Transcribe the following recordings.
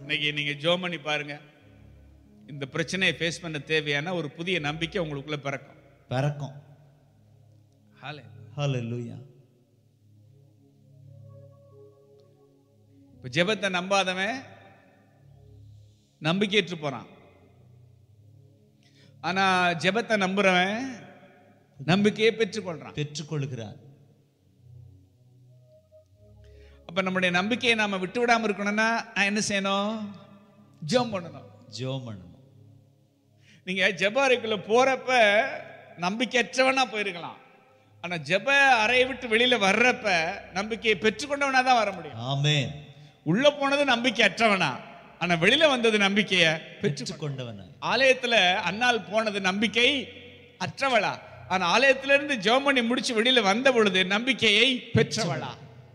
இன்னைக்கு நீங்க ஜோம் பண்ணி பாருங்க இந்த பிரச்சனையை ஃபேஸ் பண்ண தேவையான ஒரு புதிய நம்பிக்கை உங்களுக்குள்ள பிறக்கும் பிறக்கும் ஹாலே ஹalleluya இப்போ ஜெபத்தை நம்பாதவன் நம்பிக்கையற்று போறான் ஆனா ஜெபத்தை நம்புறவன் நம்பிக்கையை பெற்றுக்கொள்றான் பெற்றுக்கொள்கிறார் அப்ப நம்முடைய நம்பிக்கையை நாம விட்டு விடாம இருக்கணும்னா நான் என்ன செய்யணும் ஜெபம் பண்ணணும் ஜெபம் பண்ணணும் நீங்க ஜெப அறைக்குள்ள போறப்ப நம்பிக்கையற்றவனா போயிருக்கலாம் ஆனா ஜெப அறையை விட்டு வெளியில வர்றப்ப நம்பிக்கையை பெற்றுக்கொண்டவனா தான் வர முடியும் ஆமென் உள்ள போனது நம்பிக்கை அற்றவனா ஆனா வெளியில வந்தது நம்பிக்கைய பெற்று பெற்றுக்கொண்டவனாய் ஆலயத்துல அன்னாள் போனது நம்பிக்கை அற்றவளா ஆனா ஆலயத்துல இருந்து ஜெபம் பண்ணி முடிச்சு வெளியில வந்த பொழுது நம்பிக்கையை பெற்றவளா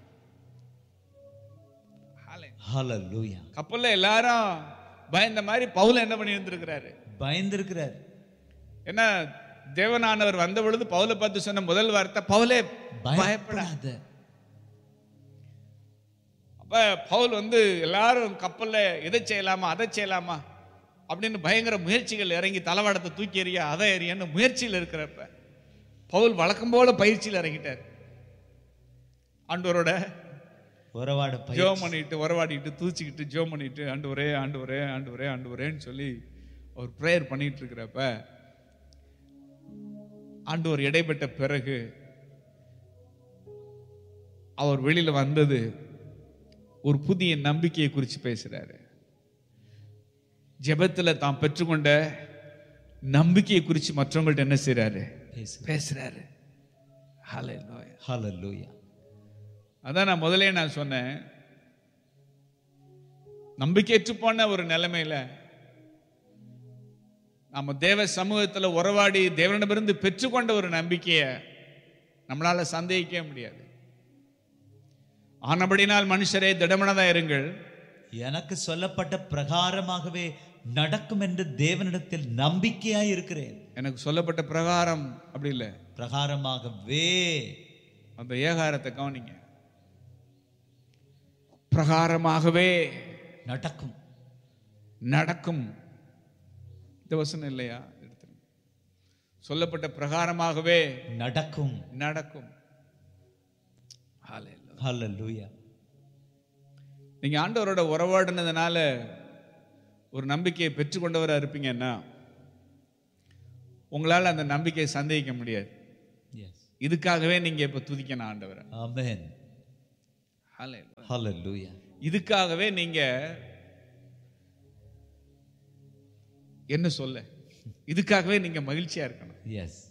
ஆலயம். ஹalleluya கப்பல்ல எல்லாரும் பயந்த மாதிரி பவுல் என்ன பண்ணி இருந்திருக்கிறாரு பயந்திருக்கிறார் ஏன்னா தேவனானவர் வந்த பொழுது பவுலை பார்த்து சொன்ன முதல் வார்த்தை பவுலே பயப்பட பயப்படாத அப்ப பவுல் வந்து எல்லாரும் கப்பல்ல இதை செய்யலாமா அதை செய்யலாமா அப்படின்னு பயங்கர முயற்சிகள் இறங்கி தளவாடத்தை தூக்கி எறிய அதை எறியன்னு முயற்சியில் இருக்கிறப்ப பவுல் வழக்கம் போல பயிற்சியில் இறங்கிட்டார் ஆண்டவரோட உறவாட பயிற்சி ஜோம் பண்ணிட்டு உறவாடிட்டு தூச்சிக்கிட்டு ஜோம் பண்ணிட்டு ஆண்டவரே ஆண்டவரே ஆண்டவரே ஆண்டவரேன்னு சொல்லி அவர் ப்ரேயர் பண்ணிட்டு இருக்கிறப்ப ஆண்டவர் இடைப்பட்ட பிறகு அவர் வெளியில வந்தது ஒரு புதிய நம்பிக்கையை குறித்து பேசுறாரு ஜெபத்துல தான் பெற்றுக்கொண்ட நம்பிக்கையை குறித்து மற்றவங்கள்ட்ட என்ன செய்றாரு பேசு பேசுறாரு ஹalleluya ஹalleluya அதான் நான் முதலே நான் சொன்னேன் நம்பிக்கையற்று போன ஒரு நிலைமையில நாம தேவ சமூகத்துல உறவாடி தேவனிடமிருந்து பெற்றுக்கொண்ட ஒரு நம்பிக்கையை நம்மளால சந்தேகிக்கவே முடியாது ஆனபடினால் மனுஷரே திடமனதா இருங்கள் எனக்கு சொல்லப்பட்ட பிரகாரமாகவே நடக்கும் என்று தேவனிடத்தில் நம்பிக்கையாய் இருக்கிறேன் எனக்கு சொல்லப்பட்ட பிரகாரம் அப்படி இல்லை பிரகாரமாகவே அந்த ஏகாரத்தை கவனிங்க பிரகாரமாகவே நடக்கும் நடக்கும் இந்த வசனம் இல்லையா எடுத்துருங்க சொல்லப்பட்ட பிரகாரமாகவே நடக்கும் நடக்கும் Hallelujah. ஹalleluya நீங்க ஆண்டவரோட உறவாடினதுனால ஒரு நம்பிக்கையை பெற்றுக்கொண்டவரா இருப்பீங்கன்னா உங்களால அந்த நம்பிக்கையை சந்தேகிக்க முடியாது எஸ் இதுக்காகவே நீங்க இப்ப துதிக்கணும் ஆண்டவரை ஆமென் Hallelujah. ஹalleluya இதுக்காகவே நீங்க என்ன சொல்ல இதுக்காகவே நீங்க மகிழ்ச்சியா இருக்கணும் எஸ்